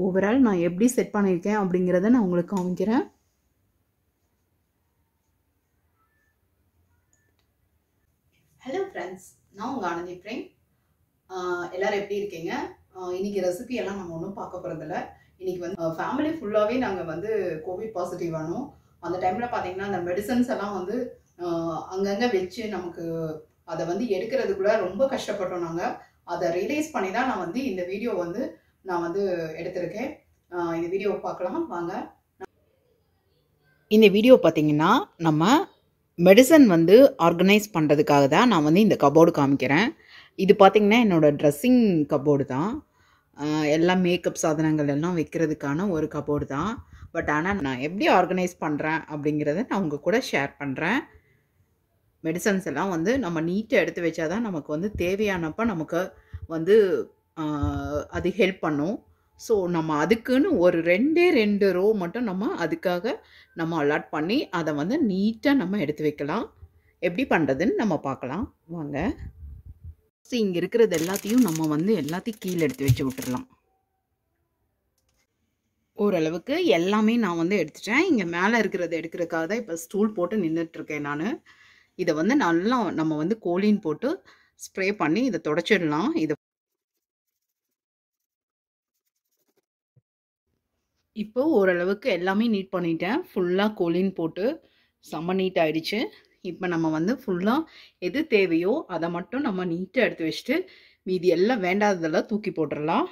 Overall நான் எப்படி set பண்ணியிருக்கேன் அப்படிங்கிறத நான் உங்களுக்கு காமிக்கிறேன் ஹலோ ஃப்ரெண்ட்ஸ் நான் உங்கள் ஆனந்தி பிரேம் எல்லாரும் எப்படி இருக்கீங்க ஆஹ் இன்னைக்கு ரெசிபி எல்லாம் நம்ம ஒன்றும் பார்க்க போகிறதில்ல இன்னைக்கு வந்து ஃபேமிலி ஃபுல்லாகவே நாங்கள் வந்து கோவிட் பாசிட்டிவ் ஆனோம் அந்த டைமில் பார்த்தீங்கன்னா அந்த மெடிசன்ஸ் எல்லாம் வந்து ஆஹ் அங்கங்கே வச்சு நமக்கு அதை வந்து எடுக்கிறதுக்குள்ள ரொம்ப கஷ்டப்பட்டோம் நாங்கள் அதை ரியலைஸ் பண்ணி தான் நான் வந்து இந்த வீடியோ வந்து நான் வந்து எடுத்திருக்கேன் ஆஹ் இந்த வீடியோ பார்க்கலாம் வாங்க இந்த வீடியோ பார்த்தீங்கன்னா நம்ம மெடிசன் வந்து ஆர்கனைஸ் பண்ணுறதுக்காக தான் நான் வந்து இந்த கபோர்டு காமிக்கிறேன் இது பார்த்தீங்கன்னா என்னோடய ட்ரெஸ்ஸிங் கபோர்டு தான் ஆஹ் எல்லா மேக்கப் சாதனங்கள் எல்லாம் வைக்கிறதுக்கான ஒரு கபோர்டு தான் பட் ஆனால் நான் எப்படி ஆர்கனைஸ் பண்ணுறேன் அப்படிங்கிறத நான் உங்கள் கூட ஷேர் பண்ணுறேன் மெடிசன்ஸ் எல்லாம் வந்து நம்ம நீட்டாக எடுத்து வச்சா தான் நமக்கு வந்து தேவையானப்போ நமக்கு வந்து ஆஹ் அது ஹெல்ப் பண்ணும் ஸோ நம்ம அதுக்குன்னு ஒரு ரெண்டே ரெண்டு ரோ மட்டும் நம்ம அதுக்காக நம்ம அலாட் பண்ணி அதை வந்து நீட்டாக நம்ம எடுத்து வைக்கலாம் எப்படி பண்ணுறதுன்னு நம்ம பார்க்கலாம் வாங்க ஸோ இங்கே இருக்கிறது எல்லாத்தையும் நம்ம வந்து எல்லாத்தையும் கீழே எடுத்து வச்சு விட்டுறலாம் ஓரளவுக்கு எல்லாமே நான் வந்து எடுத்துட்டேன் இங்கே மேலே இருக்கிறத எடுக்கிறதுக்காக தான் இப்போ ஸ்டூல் போட்டு நின்றுட்டுருக்கேன் நான் இதை வந்து நல்லா நம்ம வந்து கோலின் போட்டு ஸ்ப்ரே பண்ணி இதை தொடச்சிடலாம் இதை இப்போ ஓரளவுக்கு எல்லாமே நீட் பண்ணிட்டேன் ஃபுல்லாக கோலின் போட்டு செம்ம நீட் ஆயிடுச்சு இப்போ நம்ம வந்து ஃபுல்லாக எது தேவையோ அதை மட்டும் நம்ம நீட்டாக எடுத்து வச்சுட்டு மீதி எல்லாம் வேண்டாததெல்லாம் தூக்கி போட்டுடலாம்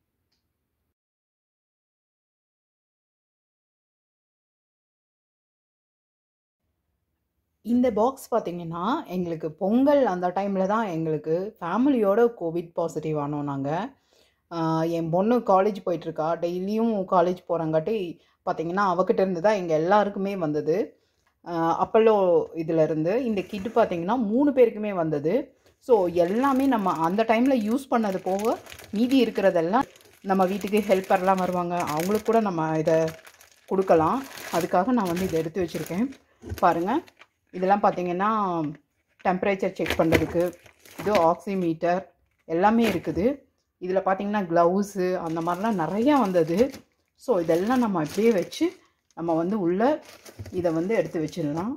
இந்த பாக்ஸ் பார்த்தீங்கன்னா எங்களுக்கு பொங்கல் அந்த டைமில் தான் எங்களுக்கு ஃபேமிலியோட கோவிட் பாசிட்டிவ் ஆனோம் நாங்கள் என் பொண்ணு காலேஜ் போயிட்டுருக்கா டெய்லியும் காலேஜ் போகிறங்காட்டி பார்த்தீங்கன்னா அவகிட்ட இருந்து தான் எங்கள் எல்லாருக்குமே வந்தது அப்பல்லோ இதிலேருந்து இந்த கிட்டு பார்த்தீங்கன்னா மூணு பேருக்குமே வந்தது ஸோ எல்லாமே நம்ம அந்த டைமில் யூஸ் பண்ணது போக மீதி இருக்கிறதெல்லாம் நம்ம வீட்டுக்கு ஹெல்ப்பர்லாம் வருவாங்க அவங்களுக்கு கூட நம்ம இதை கொடுக்கலாம் அதுக்காக நான் வந்து இதை எடுத்து வச்சுருக்கேன் பாருங்கள் இதெல்லாம் பார்த்தீங்கன்னா டெம்பரேச்சர் செக் பண்ணுறதுக்கு இது ஆக்சிமீட்டர் எல்லாமே இருக்குது இதில் பார்த்தீங்கன்னா க்ளவுஸு அந்த மாதிரிலாம் நிறையா வந்தது ஸோ இதெல்லாம் நம்ம அப்படியே வச்சு நம்ம வந்து உள்ள இதை வந்து எடுத்து வச்சிடலாம்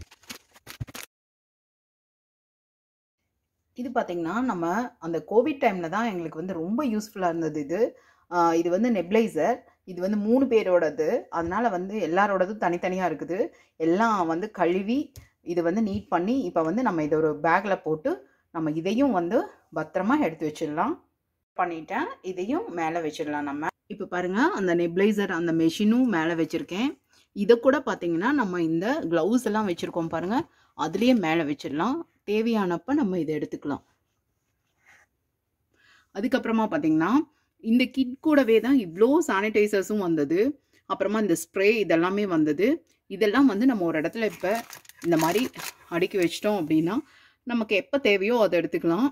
இது பார்த்திங்கன்னா நம்ம அந்த கோவிட் டைமில் தான் எங்களுக்கு வந்து ரொம்ப யூஸ்ஃபுல்லாக இருந்தது இது இது வந்து நெப்ளைசர் இது வந்து மூணு பேரோடது அதனால் வந்து எல்லாரோடது தனித்தனியாக இருக்குது எல்லாம் வந்து கழுவி இது வந்து நீட் பண்ணி இப்போ வந்து நம்ம இதை ஒரு பேக்கில் போட்டு நம்ம இதையும் வந்து பத்திரமா எடுத்து வச்சிடலாம் பண்ணிட்டேன் இதையும் மேலே வச்சிடலாம் நம்ம இப்போ பாருங்கள் அந்த நெப்ளைசர் அந்த மெஷினும் மேலே வச்சுருக்கேன் இதை கூட பார்த்தீங்கன்னா நம்ம இந்த க்ளவுஸ் எல்லாம் வச்சுருக்கோம் பாருங்கள் அதுலேயே மேலே வச்சிடலாம் தேவையானப்போ நம்ம இதை எடுத்துக்கலாம் அதுக்கப்புறமா பார்த்தீங்கன்னா இந்த கிட் கூடவே தான் இவ்வளோ சானிடைசர்ஸும் வந்தது அப்புறமா இந்த ஸ்ப்ரே இதெல்லாமே வந்தது இதெல்லாம் வந்து நம்ம ஒரு இடத்துல இப்போ இந்த மாதிரி அடுக்கி வச்சிட்டோம் அப்படின்னா நமக்கு எப்போ தேவையோ அதை எடுத்துக்கலாம்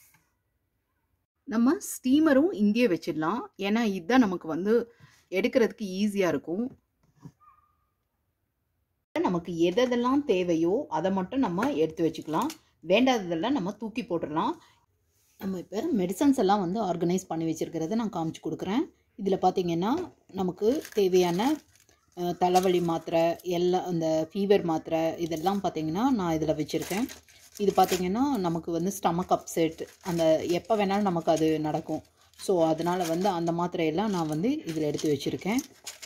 நம்ம ஸ்டீமரும் இங்கேயே வச்சிடலாம் ஏன்னா இதுதான் நமக்கு வந்து எடுக்கிறதுக்கு ஈஸியாக இருக்கும் நமக்கு எதெல்லாம் தேவையோ அதை மட்டும் நம்ம எடுத்து வச்சுக்கலாம் வேண்டாததெல்லாம் நம்ம தூக்கி போட்டுடலாம் நம்ம இப்போ மெடிசன்ஸ் எல்லாம் வந்து ஆர்கனைஸ் பண்ணி வச்சுருக்கிறத நான் காமிச்சு கொடுக்குறேன் இதில் பார்த்திங்கன்னா நமக்கு தேவையான தலைவலி மாத்திரை எல்லாம் அந்த ஃபீவர் மாத்திரை இதெல்லாம் பார்த்திங்கன்னா நான் இதில் வச்சுருக்கேன் இது பார்த்திங்கன்னா நமக்கு வந்து ஸ்டமக் அப்செட் அந்த எப்போ வேணாலும் நமக்கு அது நடக்கும் ஸோ அதனால் வந்து அந்த மாத்திரையெல்லாம் நான் வந்து இதில் எடுத்து வச்சுருக்கேன்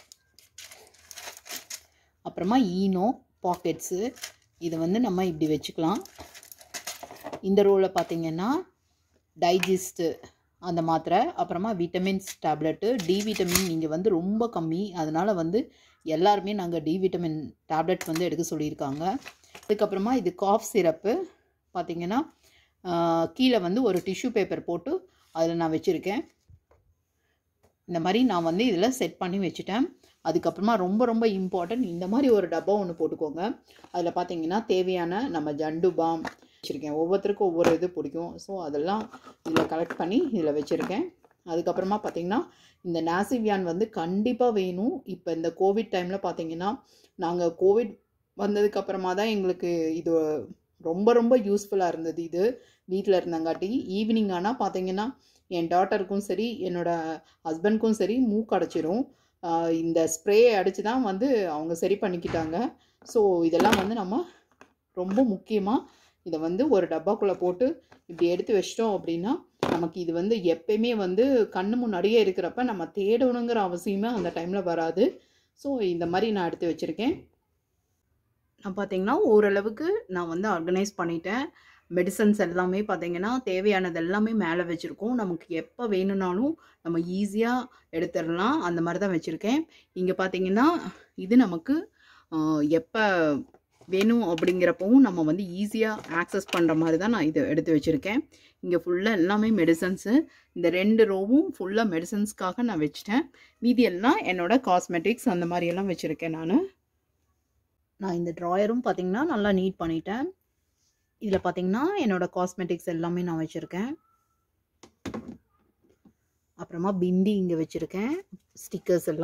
அப்புறமா ஈனோ பாக்கெட்ஸு இதை வந்து நம்ம இப்படி வச்சுக்கலாம் இந்த ரோவில் பார்த்திங்கன்னா டைஜஸ்ட்டு அந்த மாத்திரை அப்புறமா விட்டமின்ஸ் டேப்லெட்டு டி விட்டமின் நீங்கள் வந்து ரொம்ப கம்மி அதனால் வந்து எல்லாருமே நாங்கள் டி விட்டமின் டேப்லெட் வந்து எடுக்க சொல்லியிருக்காங்க அதுக்கப்புறமா இது காஃப் சிரப்பு பார்த்திங்கன்னா கீழே வந்து ஒரு டிஷ்யூ பேப்பர் போட்டு அதில் நான் வச்சுருக்கேன் இந்த மாதிரி நான் வந்து இதில் செட் பண்ணி வச்சுட்டேன் அதுக்கப்புறமா ரொம்ப ரொம்ப இம்பார்ட்டன்ட் இந்த மாதிரி ஒரு டப்பா ஒன்று போட்டுக்கோங்க அதில் பார்த்தீங்கன்னா தேவையான நம்ம ஜண்டு பாம் வச்சுருக்கேன் ஒவ்வொருத்தருக்கும் ஒவ்வொரு இது பிடிக்கும் ஸோ அதெல்லாம் இதில் கலெக்ட் பண்ணி இதில் வச்சுருக்கேன் அதுக்கப்புறமா பார்த்திங்கன்னா இந்த நாசிவியான் வந்து கண்டிப்பாக வேணும் இப்போ இந்த கோவிட் டைமில் பார்த்தீங்கன்னா நாங்கள் கோவிட் வந்ததுக்கப்புறமா தான் எங்களுக்கு இது ரொம்ப ரொம்ப யூஸ்ஃபுல்லாக இருந்தது இது வீட்டில் இருந்தங்காட்டி ஈவினிங் ஆனால் பார்த்தீங்கன்னா என் டாட்டருக்கும் சரி என்னோட ஹஸ்பண்ட்க்கும் சரி மூக்கு அடைச்சிரும் ஆஹ் இந்த ஸ்ப்ரே அடித்து தான் வந்து அவங்க சரி பண்ணிக்கிட்டாங்க ஸோ இதெல்லாம் வந்து நம்ம ரொம்ப முக்கியமாக இதை வந்து ஒரு டப்பாக்குள்ளே போட்டு இப்படி எடுத்து வச்சிட்டோம் அப்படின்னா நமக்கு இது வந்து எப்பயுமே வந்து கண்ணு முன்னாடியே இருக்கிறப்ப நம்ம தேடணுங்கிற அவசியமே அந்த டைமில் வராது ஸோ இந்த மாதிரி நான் எடுத்து வச்சுருக்கேன் நான் பார்த்தீங்கன்னா ஓரளவுக்கு நான் வந்து ஆர்கனைஸ் பண்ணிட்டேன் மெடிசன்ஸ் எல்லாமே பார்த்தீங்கன்னா தேவையானது எல்லாமே மேலே வச்சுருக்கோம் நமக்கு எப்போ வேணும்னாலும் நம்ம ஈஸியாக எடுத்துடலாம் அந்த மாதிரி தான் வச்சுருக்கேன் இங்கே பார்த்தீங்கன்னா இது நமக்கு எப்போ வேணும் அப்படிங்கிறப்பவும் நம்ம வந்து ஈஸியாக ஆக்சஸ் பண்ணுற மாதிரி தான் நான் இது எடுத்து வச்சுருக்கேன் இங்கே ஃபுல்லாக எல்லாமே மெடிசன்ஸு இந்த ரெண்டு ரோவும் ஃபுல்லாக மெடிசன்ஸ்க்காக நான் வச்சுட்டேன் மீதி எல்லாம் என்னோட காஸ்மெட்டிக்ஸ் அந்த மாதிரி எல்லாம் வச்சுருக்கேன் நான் நான் இந்த ட்ராயரும் பார்த்தீங்கன்னா நல்லா நீட் பண்ணிட்டேன் இதில் பார்த்தீங்கன்னா என்னோட காஸ்மெட்டிக்ஸ் எல்லாமே நான் வச்சுருக்கேன் அப்புறமா பிந்தி இங்கே வச்சுருக்கேன் ஸ்டிக்கர்ஸ் எல்லாம்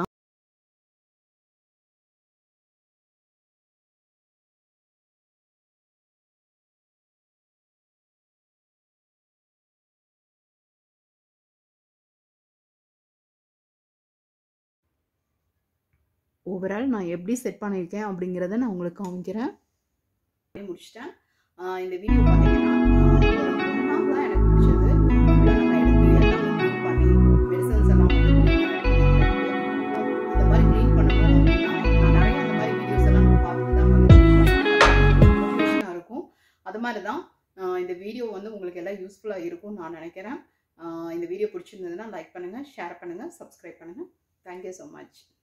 ஓவரால் நான் எப்படி செட் பண்ணியிருக்கேன் அப்படிங்கிறத நான் உங்களுக்கு காமிக்கிறேன் முடிச்சிட்டேன் ஆஹ் இந்த வீடியோ பார்த்தீங்கன்னா ஆஹ் ஒரு மூணு நாள் தான் எனக்கு பிடிச்சது ஃபுல்லாக நம்ம எடுத்து எல்லாமே க்ளீன் பண்ணி மெடிசன்ஸ் எல்லாம் வந்து clean ஆ எடுத்து வைக்கிறது. இந்த மாதிரி க்ளீன் பண்ணணும் அப்படின்னா நான் நிறைய அந்த மாதிரி வீடியோஸ் எல்லாம் நான் பார்த்துட்டு தான் வந்து ப்ரொஃபஷனாக இருக்கும் அது மாதிரி தான் ஆஹ் இந்த வீடியோ வந்து உங்களுக்கு எல்லாம் யூஸ்ஃபுல்லாக இருக்கும்னு நான் நினைக்கிறேன் ஆஹ் இந்த வீடியோ பிடிச்சிருந்ததுன்னா லைக் பண்ணுங்கள் ஷேர் பண்ணுங்கள் சப்ஸ்கிரைப் பண்ணுங்கள் தேங்க்யூ ஸோ மச்